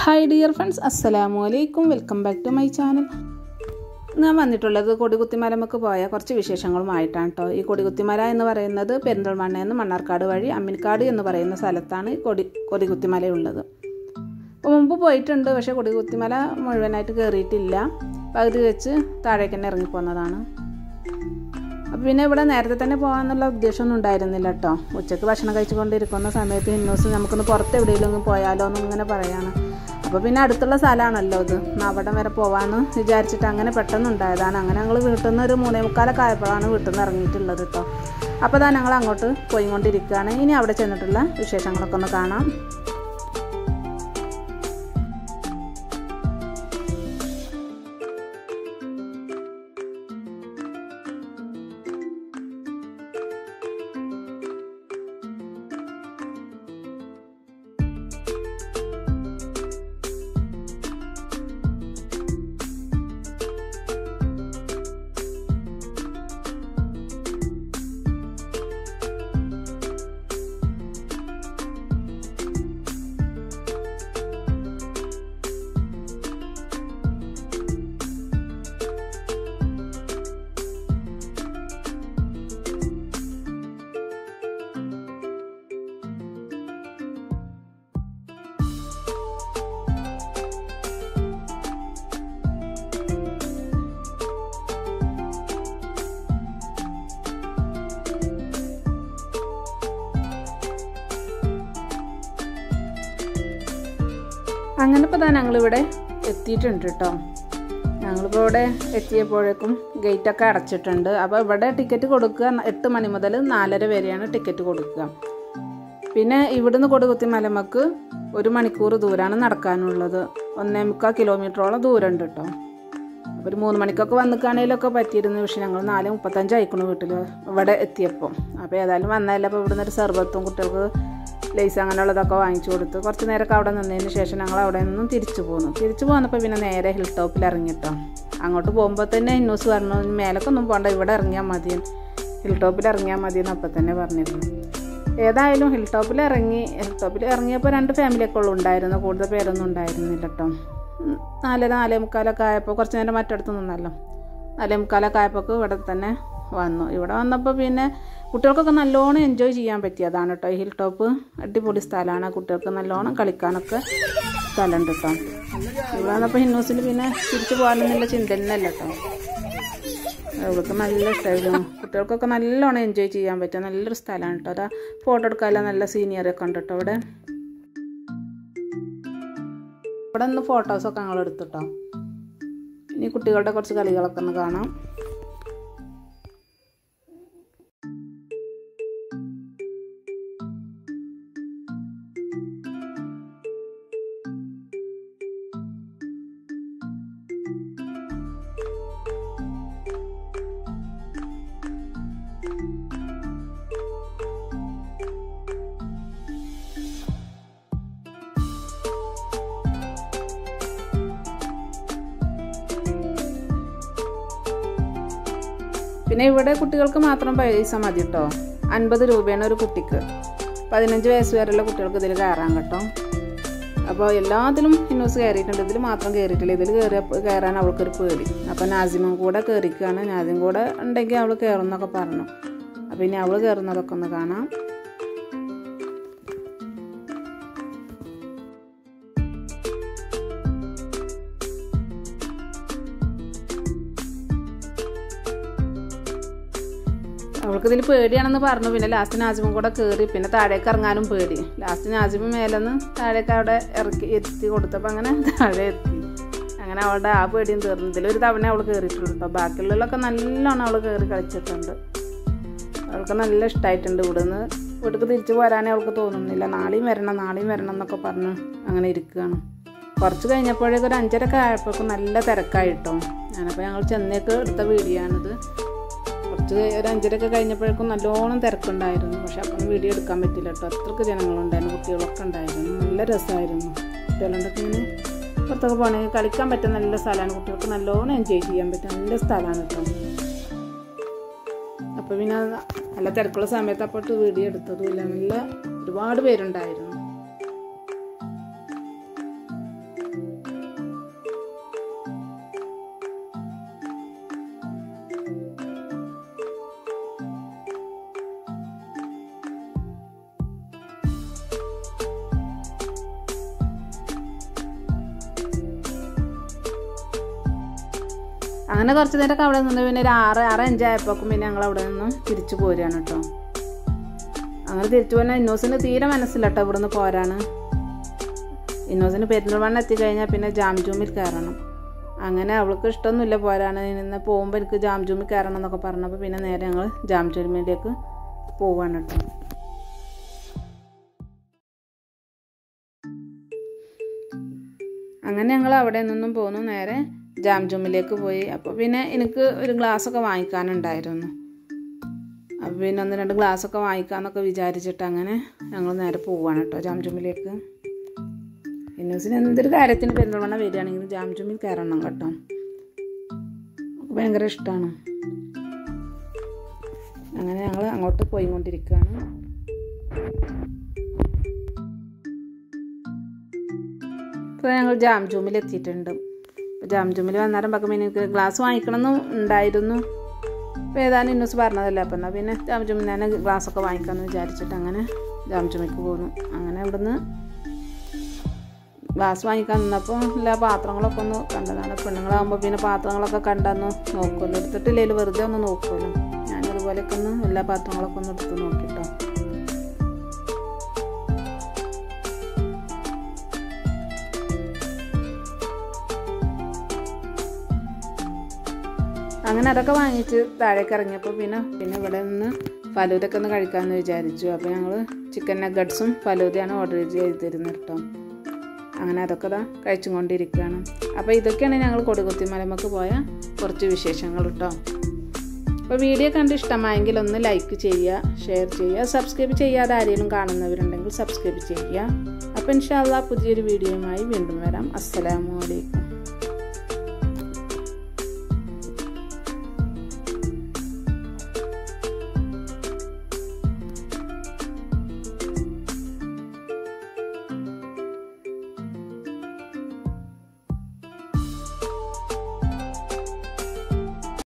hi dear friends അസ്സലാമു അലൈക്കും welcome back to my channel ഞാൻ വന്നിട്ടുള്ളത് കൊടികുത്തിമലമക്ക് പോയ കുറച്ച് വിശേഷങ്ങളുമായിട്ടാണ് കേട്ടോ ഈ കൊടികുത്തിമല എന്ന് പറയുന്നത് പെരിന്തൽമണ്ണ എന്ന് മണ്ണാർക്കാട് വഴി അമ്മിൻകാട് എന്ന് പറയുന്ന സ്ഥലത്താണ് ഈ കൊടി കൊടികുത്തിമലയുള്ളത് അപ്പോൾ മുമ്പ് പോയിട്ടുണ്ട് പക്ഷേ കൊടികുത്തിമല മുഴുവനായിട്ട് കയറിയിട്ടില്ല പകുതി വെച്ച് താഴേക്ക് തന്നെ ഇറങ്ങിപ്പോന്നതാണ് അപ്പോൾ പിന്നെ ഇവിടെ നേരത്തെ തന്നെ പോകാമെന്നുള്ള ഉദ്ദേശമൊന്നും ഉണ്ടായിരുന്നില്ല കേട്ടോ ഉച്ചയ്ക്ക് ഭക്ഷണം കഴിച്ചുകൊണ്ടിരിക്കുന്ന സമയത്ത് ഹിന്നൂസ് നമുക്കൊന്ന് പുറത്ത് എവിടെയെങ്കിലും പോയാലോ എന്ന് ഇങ്ങനെ പറയാണ് അപ്പോൾ പിന്നെ അടുത്തുള്ള സ്ഥലമാണല്ലോ ഇത് എന്നാൽ അവിടെ വരെ പോകാമെന്ന് വിചാരിച്ചിട്ട് അങ്ങനെ പെട്ടെന്ന് ഉണ്ടായതാണ് അങ്ങനെ ഞങ്ങൾ വീട്ടിൽ നിന്ന് ഒരു മൂന്നേ മുക്കാലൊക്കെ ആയപ്പോഴാണ് വീട്ടിൽ നിന്ന് ഇറങ്ങിയിട്ടുള്ളത് കേട്ടോ അപ്പോൾ തന്നെ ഞങ്ങൾ അങ്ങോട്ട് പോയിക്കൊണ്ടിരിക്കുകയാണ് ഇനി അവിടെ ചെന്നിട്ടുള്ള വിശേഷങ്ങളൊക്കെ ഒന്ന് കാണാം അങ്ങനെ ഇപ്പോൾ തന്നെ ഞങ്ങളിവിടെ എത്തിയിട്ടുണ്ട് കേട്ടോ ഞങ്ങളിപ്പോൾ ഇവിടെ എത്തിയപ്പോഴേക്കും ഗേറ്റൊക്കെ അടച്ചിട്ടുണ്ട് അപ്പോൾ ഇവിടെ ടിക്കറ്റ് കൊടുക്കുക എട്ട് മണി മുതൽ നാലര വരെയാണ് ടിക്കറ്റ് കൊടുക്കുക പിന്നെ ഇവിടുന്ന് കൊടുകുത്തി മലമക്ക് ഒരു മണിക്കൂർ ദൂരമാണ് നടക്കാനുള്ളത് ഒന്നേ മുക്കാൽ കിലോമീറ്ററോളം ദൂരമുണ്ട് കേട്ടോ അപ്പോൾ ഒരു മൂന്ന് മണിക്കൊക്കെ വന്നിക്കാണെങ്കിലൊക്കെ പറ്റിയിരുന്നു പക്ഷേ ഞങ്ങൾ നാല് മുപ്പത്തഞ്ച് അയക്കണു വീട്ടിൽ ഇവിടെ എത്തിയപ്പോൾ അപ്പോൾ ഏതായാലും വന്നതല്ല അപ്പോൾ ഇവിടുന്ന് ഒരു സർബത്തും കുട്ടികൾക്ക് ലേസ് അങ്ങനെയുള്ളതൊക്കെ വാങ്ങിച്ചു കൊടുത്ത് കുറച്ച് നേരമൊക്കെ അവിടെ നിന്നതിന് ശേഷം ഞങ്ങൾ അവിടെ നിന്നും തിരിച്ചു പോന്നു തിരിച്ചു പോന്നപ്പോൾ പിന്നെ നേരെ ഹിൽ ടോപ്പിൽ ഇറങ്ങിട്ടോ അങ്ങോട്ട് പോകുമ്പോൾ തന്നെ ന്യൂസ് പറഞ്ഞു മേലൊക്കെ ഒന്നും പോകണ്ട ഇവിടെ ഇറങ്ങിയാൽ മതി ഹിൽ ടോപ്പിൽ ഇറങ്ങിയാൽ മതി എന്ന് അപ്പം തന്നെ പറഞ്ഞിരുന്നു ഏതായാലും ഹിൽ ടോപ്പിൽ ഇറങ്ങി ഹിൽ ടോപ്പിൽ ഇറങ്ങിയപ്പോൾ രണ്ട് ഫാമിലിയൊക്കെ ഉള്ളു ഉണ്ടായിരുന്നു കൂടുതൽ പേരൊന്നും ഉണ്ടായിരുന്നില്ല കേട്ടോ നാലര നാലേ മുക്കാലൊക്കെ ആയപ്പോൾ കുറച്ച് നേരം മറ്റടുത്ത് നിന്നല്ലോ നാലേ മുക്കാലൊക്കെ ആയപ്പോൾ ഇവിടെ തന്നെ വന്നു ഇവിടെ വന്നപ്പോൾ പിന്നെ കുട്ടികൾക്കൊക്കെ നല്ലോണം എൻജോയ് ചെയ്യാൻ പറ്റിയതാണ് കേട്ടോ ഹിൽ ടോപ്പ് അടിപൊളി സ്ഥലമാണ് കുട്ടികൾക്ക് നല്ലോണം കളിക്കാനൊക്കെ സ്ഥലമുണ്ട് കേട്ടോ ഇവിടെ വന്നപ്പോൾ ഹിന്നൂസിൽ പിന്നെ തിരിച്ചു പോകാനൊന്നുള്ള ചിന്ത തന്നെയല്ല കേട്ടോ അവൾക്ക് നല്ല ഇഷ്ടമായിരുന്നു കുട്ടികൾക്കൊക്കെ നല്ലോണം എൻജോയ് ചെയ്യാൻ പറ്റിയ നല്ലൊരു സ്ഥലമാണ് കേട്ടോ അതാ ഫോട്ടോ എടുക്കാനുള്ള നല്ല സീനിയറൊക്കെ ഉണ്ട് കേട്ടോ ഇവിടെ ഇവിടെ നിന്ന് ഫോട്ടോസൊക്കെ ഞങ്ങൾ എടുത്തിട്ടോ ഇനി കുട്ടികളുടെ കുറച്ച് കളികളൊക്കെ ഒന്ന് കാണാം പിന്നെ ഇവിടെ കുട്ടികൾക്ക് മാത്രം പൈസ മതി കേട്ടോ അൻപത് രൂപയാണ് ഒരു കുട്ടിക്ക് പതിനഞ്ച് വയസ്സ് വരെയുള്ള കുട്ടികൾക്ക് ഇതിൽ കയറാൻ കേട്ടോ അപ്പോൾ എല്ലാത്തിലും ഹിന്നൂസ് കയറിയിട്ടുണ്ട് ഇതിൽ മാത്രം കയറിയിട്ടില്ല ഇതിൽ കയറിയ കയറാൻ അവൾക്കൊരു പേടി അപ്പോൾ നാസിമും കൂടെ കയറിക്കുകയാണ് നാസിം കൂടെ ഉണ്ടെങ്കിൽ അവൾ കയറും എന്നൊക്കെ പറഞ്ഞു അപ്പോൾ ഇനി അവൾ കയറുന്നതൊക്കെ ഒന്ന് കാണാം അവൾക്ക് ഇതിൽ പേടിയാണെന്ന് പറഞ്ഞു പിന്നെ ലാസ്റ്റ് നാജിമും കൂടെ കയറി പിന്നെ താഴേക്ക് ഇറങ്ങാനും പേടി ലാസ്റ്റ് നാജിമും മേലെന്ന് താഴേക്ക് അവിടെ ഇറക്കി എത്തി കൊടുത്തപ്പോൾ അങ്ങനെ താഴെ എത്തി അങ്ങനെ അവളുടെ ആ പേടിയും തീർന്നു ഇതിലൊരു തവണ അവൾ കയറിയിട്ടുള്ളൂ കേട്ടോ ബാക്കിയുള്ളതിലൊക്കെ നല്ലോണം അവൾ കയറി കളിച്ചിട്ടുണ്ട് അവൾക്ക് നല്ല ഇഷ്ടമായിട്ടുണ്ട് ഇവിടുന്ന് വീട്ടിൽ തിരിച്ചു പോരാനേ അവൾക്ക് തോന്നുന്നില്ല നാളെയും വരണം നാളെയും വരണം എന്നൊക്കെ പറഞ്ഞ് അങ്ങനെ ഇരിക്കുകയാണ് കുറച്ച് കഴിഞ്ഞപ്പോഴേക്കും ഒരു അഞ്ചരക്കെ ആയപ്പോഴേക്കും നല്ല തിരക്കായിട്ടോ ഞാനപ്പോൾ ഞങ്ങൾ ചെന്നേക്ക് എടുത്ത വീഡിയോ ആണിത് കുറച്ച് ഒരു അഞ്ചരയൊക്കെ കഴിഞ്ഞപ്പോഴേക്കും നല്ലോണം തിരക്കുണ്ടായിരുന്നു പക്ഷെ അപ്പം വീഡിയോ എടുക്കാൻ പറ്റില്ല കേട്ടോ അത്രക്ക് ജനങ്ങളുണ്ടായിരുന്നു കുട്ടികളൊക്കെ ഉണ്ടായിരുന്നു നല്ല രസമായിരുന്നു കുട്ടികളുണ്ടൊക്കെ ഇങ്ങനെ പുറത്തൊക്കെ പോകണമെങ്കിൽ കളിക്കാൻ പറ്റുന്ന നല്ല സ്ഥലമാണ് കുട്ടികൾക്ക് നല്ലോണം എൻജോയ് ചെയ്യാൻ പറ്റുന്ന നല്ല സ്ഥലമാണ് കേട്ടോ അപ്പോൾ പിന്നെ നല്ല തിരക്കുള്ള സമയത്ത് അപ്പോട്ട് വീഡിയോ എടുത്തതുമില്ല നല്ല ഒരുപാട് പേരുണ്ടായിരുന്നു അങ്ങനെ കുറച്ച് നേരമൊക്കെ അവിടെ നിന്ന് പിന്നെ ഒരു ആറ് ആറ് അഞ്ചായപ്പോക്കും പിന്നെ ഞങ്ങൾ അവിടെ നിന്നും തിരിച്ചു പോരുകയാണ് കേട്ടോ അങ്ങനെ തിരിച്ചു പോകാൻ ഇന്നോസിന് തീരെ മനസ്സില്ല കേട്ടോ ഇവിടുന്ന് പോരാണ് ഇന്നോസിന് പെരിന്തൽമണ്ണ എത്തിക്കഴിഞ്ഞാൽ പിന്നെ ജാം ജൂമിൽ കയറണം അങ്ങനെ അവൾക്ക് ഇഷ്ടമൊന്നുമില്ല പോരാണ് ഇന്ന് പോകുമ്പോൾ എനിക്ക് ജാം ജൂമിൽ കയറണം എന്നൊക്കെ പറഞ്ഞപ്പോൾ പിന്നെ നേരെ ഞങ്ങൾ ജാം ജൂമിലേക്ക് പോവാണ് കേട്ടോ അങ്ങനെ ഞങ്ങൾ അവിടെ നിന്നും പോന്നു നേരെ ജാം ജൂമിലേക്ക് പോയി അപ്പോൾ പിന്നെ എനിക്ക് ഒരു ഗ്ലാസ്സൊക്കെ വാങ്ങിക്കാനുണ്ടായിരുന്നു അപ്പോൾ പിന്നെ ഒന്ന് രണ്ട് ഗ്ലാസ്സൊക്കെ വാങ്ങിക്കാമെന്നൊക്കെ വിചാരിച്ചിട്ട് അങ്ങനെ ഞങ്ങൾ നേരെ പോവാണ് കേട്ടോ ജാം ജൂമിലേക്ക് ഇന്നൂസിന് എന്തൊരു കാര്യത്തിന് പെരുന്തൽമണ്ണ വരികയാണെങ്കിൽ ജാം ജൂമിൽ കയറണം കേട്ടോ ഭയങ്കര ഇഷ്ടമാണ് അങ്ങനെ ഞങ്ങൾ അങ്ങോട്ട് പോയിക്കൊണ്ടിരിക്കുകയാണ് ഇപ്പോൾ ഞങ്ങൾ ജാം ജൂമിൽ എത്തിയിട്ടുണ്ട് ജാം ജൂമിൽ വന്നേരം പക്കം പിന്നെ എനിക്ക് ഗ്ലാസ് വാങ്ങിക്കണമെന്ന് ഉണ്ടായിരുന്നു അപ്പോൾ ഏതാനും ഇന്നൂസ് പറഞ്ഞതല്ലേ അപ്പം എന്നാൽ പിന്നെ ജാം ജൂമിൽ തന്നെ ഗ്ലാസ്സൊക്കെ വാങ്ങിക്കാമെന്ന് വിചാരിച്ചിട്ട് അങ്ങനെ ജാം ജൂമിക്ക് പോന്നു അങ്ങനെ ഇവിടുന്ന് ഗ്ലാസ് വാങ്ങിക്കാൻ നിന്നപ്പോൾ എല്ലാ പാത്രങ്ങളൊക്കെ ഒന്ന് കണ്ടതാണ് പെണ്ണുങ്ങളാകുമ്പോൾ പിന്നെ പാത്രങ്ങളൊക്കെ കണ്ടെന്ന് നോക്കുമല്ലോ എടുത്തിട്ടില്ലെങ്കിൽ വെറുതെ ഒന്ന് നോക്കുമല്ലോ ഞാനിതുപോലെയൊക്കെ ഒന്ന് എല്ലാ പാത്രങ്ങളൊക്കെ ഒന്ന് എടുത്ത് നോക്കിട്ടോ അങ്ങനെ അതൊക്കെ വാങ്ങിച്ച് താഴേക്ക് ഇറങ്ങിയപ്പോൾ പിന്നെ പിന്നെ ഇവിടെ നിന്ന് ഫലൂദൊക്കെ ഒന്ന് കഴിക്കാമെന്ന് വിചാരിച്ചു അപ്പോൾ ഞങ്ങൾ ചിക്കൻ നഗട്സും ഫലൂദയാണ് ഓർഡർ ചെയ്തിരുന്നത് കേട്ടോ അങ്ങനെ അതൊക്കെ ഇതാ കഴിച്ചും കൊണ്ടിരിക്കുകയാണ് അപ്പോൾ ഇതൊക്കെയാണ് ഞങ്ങൾ കൊടുകുത്തി മലമക്ക് പോയ കുറച്ച് വിശേഷങ്ങൾ കേട്ടോ അപ്പോൾ വീഡിയോ കണ്ട് ഇഷ്ടമായെങ്കിൽ ഒന്ന് ലൈക്ക് ചെയ്യുക ഷെയർ ചെയ്യുക സബ്സ്ക്രൈബ് ചെയ്യാതെ ആരെങ്കിലും കാണുന്നവരുണ്ടെങ്കിൽ സബ്സ്ക്രൈബ് ചെയ്യുക അപ്പോൾ ഇൻഷാല്ല പുതിയൊരു വീഡിയോയുമായി വീണ്ടും വരാം അസ്സലാമു അലൈക്കും